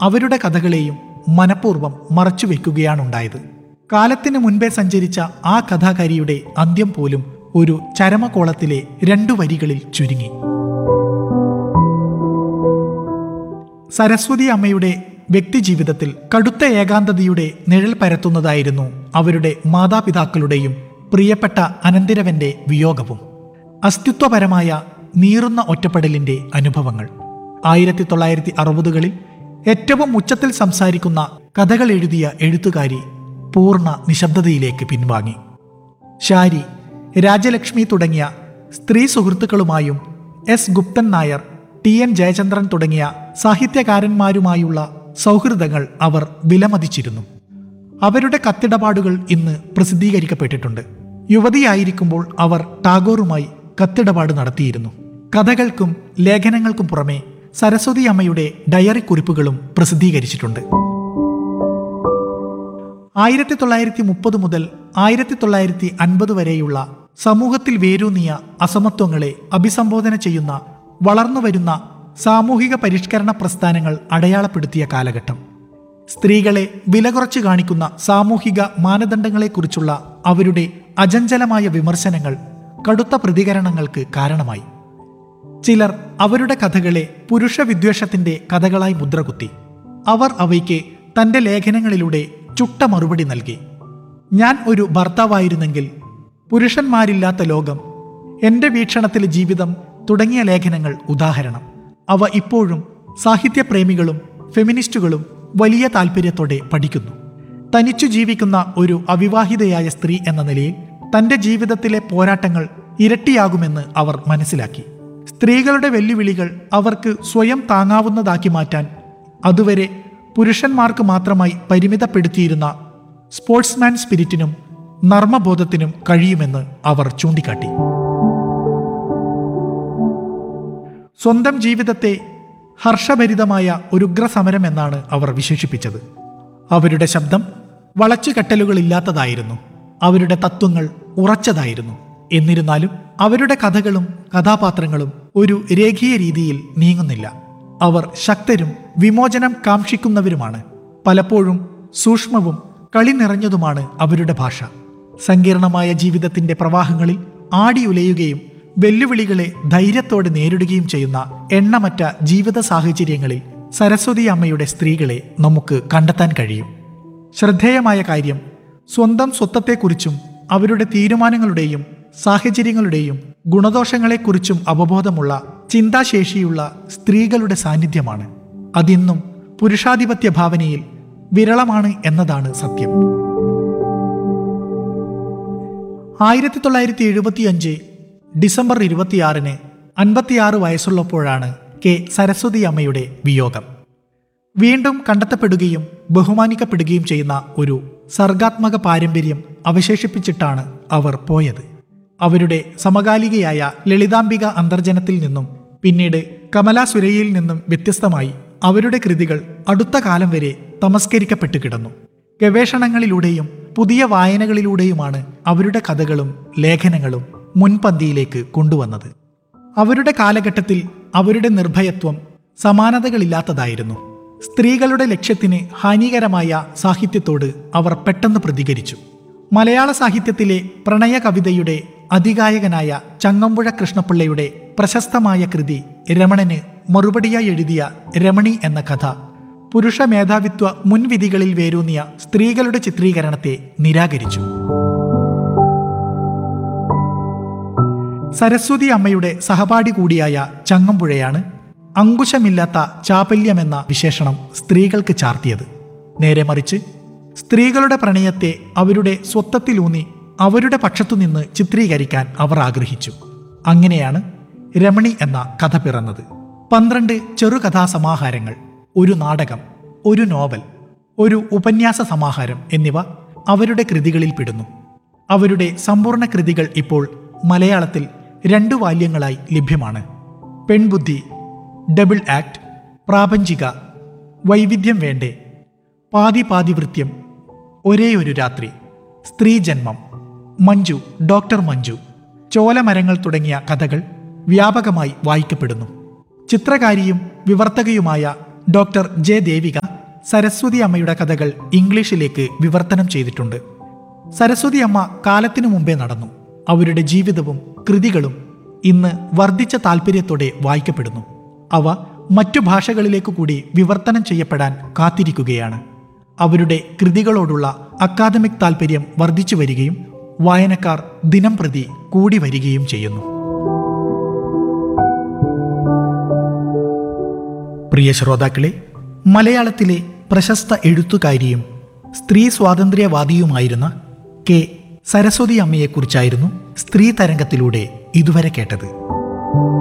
അവരുടെ കഥകളെയും മനഃപൂർവ്വം മറച്ചുവെക്കുകയാണുണ്ടായത് കാലത്തിന് മുൻപേ സഞ്ചരിച്ച ആ കഥാകാരിയുടെ അന്ത്യം പോലും ഒരു ചരമകോളത്തിലെ രണ്ടു വരികളിൽ ചുരുങ്ങി സരസ്വതി അമ്മയുടെ വ്യക്തിജീവിതത്തിൽ കടുത്ത ഏകാന്തതയുടെ നിഴൽ പരത്തുന്നതായിരുന്നു അവരുടെ മാതാപിതാക്കളുടെയും പ്രിയപ്പെട്ട അനന്തിരവന്റെ വിയോഗവും അസ്തിത്വപരമായ നീറുന്ന ഒറ്റപ്പെടലിന്റെ അനുഭവങ്ങൾ ആയിരത്തി തൊള്ളായിരത്തി അറുപതുകളിൽ ഏറ്റവും ഉച്ചത്തിൽ സംസാരിക്കുന്ന കഥകൾ എഴുതിയ എഴുത്തുകാരി പൂർണ്ണ നിശബ്ദതയിലേക്ക് പിൻവാങ്ങി ഷാരി രാജലക്ഷ്മി തുടങ്ങിയ സ്ത്രീ സുഹൃത്തുക്കളുമായും S Guptan Nair T N Jayachandran തുടങ്ങിയ സാഹിത്യകാരന്മാരുമായുള്ള സൗഹൃദങ്ങൾ അവർ വിലമതിച്ചിരുന്നു അവരുടെ കത്തിടപാടുകൾ ഇന്ന് പ്രസിദ്ധീകരിക്കപ്പെട്ടിട്ടുണ്ട് യുവതിയായിരിക്കുമ്പോൾ അവർ ടാഗോറുമായി കത്തിടപാട് നടത്തിയിരുന്നു കഥകൾക്കും ലേഖനങ്ങൾക്കും പുറമെ സരസ്വതി അമ്മയുടെ ഡയറി കുറിപ്പുകളും പ്രസിദ്ധീകരിച്ചിട്ടുണ്ട് ആയിരത്തി തൊള്ളായിരത്തി മുപ്പത് മുതൽ ആയിരത്തി തൊള്ളായിരത്തി അൻപത് വരെയുള്ള സമൂഹത്തിൽ വേരൂന്നിയ അസമത്വങ്ങളെ അഭിസംബോധന ചെയ്യുന്ന വളർന്നുവരുന്ന സാമൂഹിക പരിഷ്കരണ പ്രസ്ഥാനങ്ങൾ അടയാളപ്പെടുത്തിയ കാലഘട്ടം സ്ത്രീകളെ വില കുറച്ച് കാണിക്കുന്ന സാമൂഹിക മാനദണ്ഡങ്ങളെക്കുറിച്ചുള്ള അവരുടെ അചഞ്ചലമായ വിമർശനങ്ങൾ കടുത്ത പ്രതികരണങ്ങൾക്ക് കാരണമായി ചിലർ അവരുടെ കഥകളെ പുരുഷ വിദ്വേഷത്തിന്റെ കഥകളായി മുദ്രകുത്തി അവർ അവയ്ക്ക് തന്റെ ലേഖനങ്ങളിലൂടെ ചുട്ട മറുപടി നൽകി ഞാൻ ഒരു ഭർത്താവായിരുന്നെങ്കിൽ പുരുഷന്മാരില്ലാത്ത ലോകം എന്റെ വീക്ഷണത്തിലെ ജീവിതം തുടങ്ങിയ ലേഖനങ്ങൾ ഉദാഹരണം അവ ഇപ്പോഴും സാഹിത്യപ്രേമികളും ഫെമിനിസ്റ്റുകളും വലിയ താല്പര്യത്തോടെ പഠിക്കുന്നു തനിച്ചു ജീവിക്കുന്ന ഒരു അവിവാഹിതയായ സ്ത്രീ എന്ന നിലയിൽ തന്റെ ജീവിതത്തിലെ പോരാട്ടങ്ങൾ ഇരട്ടിയാകുമെന്ന് അവർ മനസ്സിലാക്കി സ്ത്രീകളുടെ വെല്ലുവിളികൾ അവർക്ക് സ്വയം താങ്ങാവുന്നതാക്കി മാറ്റാൻ അതുവരെ പുരുഷന്മാർക്ക് മാത്രമായി പരിമിതപ്പെടുത്തിയിരുന്ന സ്പോർട്സ്മാൻ സ്പിരിറ്റിനും നർമ്മബോധത്തിനും കഴിയുമെന്ന് അവർ ചൂണ്ടിക്കാട്ടി സ്വന്തം ജീവിതത്തെ ഹർഷഭരിതമായ ഒരു ഉഗ്രസമരം എന്നാണ് അവർ വിശേഷിപ്പിച്ചത് അവരുടെ ശബ്ദം വളച്ചുകെട്ടലുകളില്ലാത്തതായിരുന്നു അവരുടെ തത്വങ്ങൾ ഉറച്ചതായിരുന്നു എന്നിരുന്നാലും അവരുടെ കഥകളും കഥാപാത്രങ്ങളും ഒരു രേഖീയ രീതിയിൽ നീങ്ങുന്നില്ല അവർ ശക്തരും വിമോചനം കാക്ഷിക്കുന്നവരുമാണ് പലപ്പോഴും സൂക്ഷ്മവും കളി നിറഞ്ഞതുമാണ് അവരുടെ ഭാഷ സങ്കീർണമായ ജീവിതത്തിന്റെ പ്രവാഹങ്ങളിൽ ആടിയുലയുകയും വെല്ലുവിളികളെ ധൈര്യത്തോടെ നേരിടുകയും ചെയ്യുന്ന എണ്ണമറ്റ ജീവിത സാഹചര്യങ്ങളിൽ സരസ്വതി അമ്മയുടെ സ്ത്രീകളെ നമുക്ക് കണ്ടെത്താൻ കഴിയും ശ്രദ്ധേയമായ കാര്യം സ്വന്തം സ്വത്വത്തെക്കുറിച്ചും അവരുടെ തീരുമാനങ്ങളുടെയും സാഹചര്യങ്ങളുടെയും ഗുണദോഷങ്ങളെക്കുറിച്ചും അവബോധമുള്ള ചിന്താശേഷിയുള്ള സ്ത്രീകളുടെ സാന്നിധ്യമാണ് അതിന്നും പുരുഷാധിപത്യ ഭാവനയിൽ വിരളമാണ് എന്നതാണ് സത്യം ആയിരത്തി തൊള്ളായിരത്തി എഴുപത്തിയഞ്ച് ഡിസംബർ ഇരുപത്തിയാറിന് അൻപത്തിയാറ് വയസ്സുള്ളപ്പോഴാണ് കെ സരസ്വതി അമ്മയുടെ വിയോഗം വീണ്ടും കണ്ടെത്തപ്പെടുകയും ബഹുമാനിക്കപ്പെടുകയും ചെയ്യുന്ന ഒരു സർഗാത്മക പാരമ്പര്യം അവശേഷിപ്പിച്ചിട്ടാണ് അവർ പോയത് അവരുടെ സമകാലികയായ ലളിതാംബിക അന്തർജനത്തിൽ നിന്നും പിന്നീട് കമലാ സുരയിൽ നിന്നും വ്യത്യസ്തമായി അവരുടെ കൃതികൾ അടുത്ത കാലം വരെ തമസ്കരിക്കപ്പെട്ടു കിടന്നു ഗവേഷണങ്ങളിലൂടെയും പുതിയ വായനകളിലൂടെയുമാണ് അവരുടെ കഥകളും ലേഖനങ്ങളും മുൻപന്തിയിലേക്ക് കൊണ്ടുവന്നത് അവരുടെ കാലഘട്ടത്തിൽ അവരുടെ നിർഭയത്വം സമാനതകളില്ലാത്തതായിരുന്നു സ്ത്രീകളുടെ ലക്ഷ്യത്തിന് ഹാനികരമായ സാഹിത്യത്തോട് അവർ പെട്ടെന്ന് പ്രതികരിച്ചു മലയാള സാഹിത്യത്തിലെ പ്രണയ കവിതയുടെ അതികായകനായ ചങ്ങമ്പുഴ കൃഷ്ണപിള്ളയുടെ പ്രശസ്തമായ കൃതി രമണന് മറുപടിയായി എഴുതിയ രമണി എന്ന കഥ പുരുഷ മേധാവിത്വ മുൻവിധികളിൽ വേരൂന്നിയ സ്ത്രീകളുടെ ചിത്രീകരണത്തെ നിരാകരിച്ചു സരസ്വതി അമ്മയുടെ സഹപാഠി കൂടിയായ ചങ്ങമ്പുഴയാണ് അങ്കുശമില്ലാത്ത ചാപല്യമെന്ന വിശേഷണം സ്ത്രീകൾക്ക് ചാർത്തിയത് നേരെ മറിച്ച് സ്ത്രീകളുടെ പ്രണയത്തെ അവരുടെ സ്വത്വത്തിലൂന്നി അവരുടെ പക്ഷത്തുനിന്ന് ചിത്രീകരിക്കാൻ അവർ ആഗ്രഹിച്ചു അങ്ങനെയാണ് രമണി എന്ന കഥ പിറന്നത് പന്ത്രണ്ട് ചെറുകഥാസമാഹാരങ്ങൾ ഒരു നാടകം ഒരു നോവൽ ഒരു ഉപന്യാസ സമാഹാരം എന്നിവ അവരുടെ കൃതികളിൽ പെടുന്നു അവരുടെ സമ്പൂർണ്ണ കൃതികൾ ഇപ്പോൾ മലയാളത്തിൽ രണ്ടു വാല്യങ്ങളായി ലഭ്യമാണ് പെൺബുദ്ധി ഡബിൾ ആക്ട് പ്രാപഞ്ചിക വൈവിധ്യം വേണ്ടേ പാതി പാതി വൃത്യം ഒരേ ഒരു രാത്രി സ്ത്രീജന്മം മഞ്ജു ഡോക്ടർ മഞ്ജു ചോലമരങ്ങൾ തുടങ്ങിയ കഥകൾ വ്യാപകമായി വായിക്കപ്പെടുന്നു ചിത്രകാരിയും വിവർത്തകയുമായ ഡോക്ടർ ജെ ദേവിക സരസ്വതി അമ്മയുടെ കഥകൾ ഇംഗ്ലീഷിലേക്ക് വിവർത്തനം ചെയ്തിട്ടുണ്ട് സരസ്വതി അമ്മ കാലത്തിനു മുമ്പേ നടന്നു അവരുടെ ജീവിതവും കൃതികളും ഇന്ന് വർദ്ധിച്ച താല്പര്യത്തോടെ വായിക്കപ്പെടുന്നു അവ മറ്റു ഭാഷകളിലേക്ക് കൂടി വിവർത്തനം ചെയ്യപ്പെടാൻ കാത്തിരിക്കുകയാണ് അവരുടെ കൃതികളോടുള്ള അക്കാദമിക് താല്പര്യം വർദ്ധിച്ചു വരികയും വായനക്കാർ ദിനം പ്രതി കൂടി വരികയും ചെയ്യുന്നു പ്രിയ ശ്രോതാക്കളെ മലയാളത്തിലെ പ്രശസ്ത എഴുത്തുകാരിയും സ്ത്രീ സ്വാതന്ത്ര്യവാദിയുമായിരുന്ന കെ സരസ്വതി അമ്മയെക്കുറിച്ചായിരുന്നു സ്ത്രീ തരംഗത്തിലൂടെ ഇതുവരെ കേട്ടത്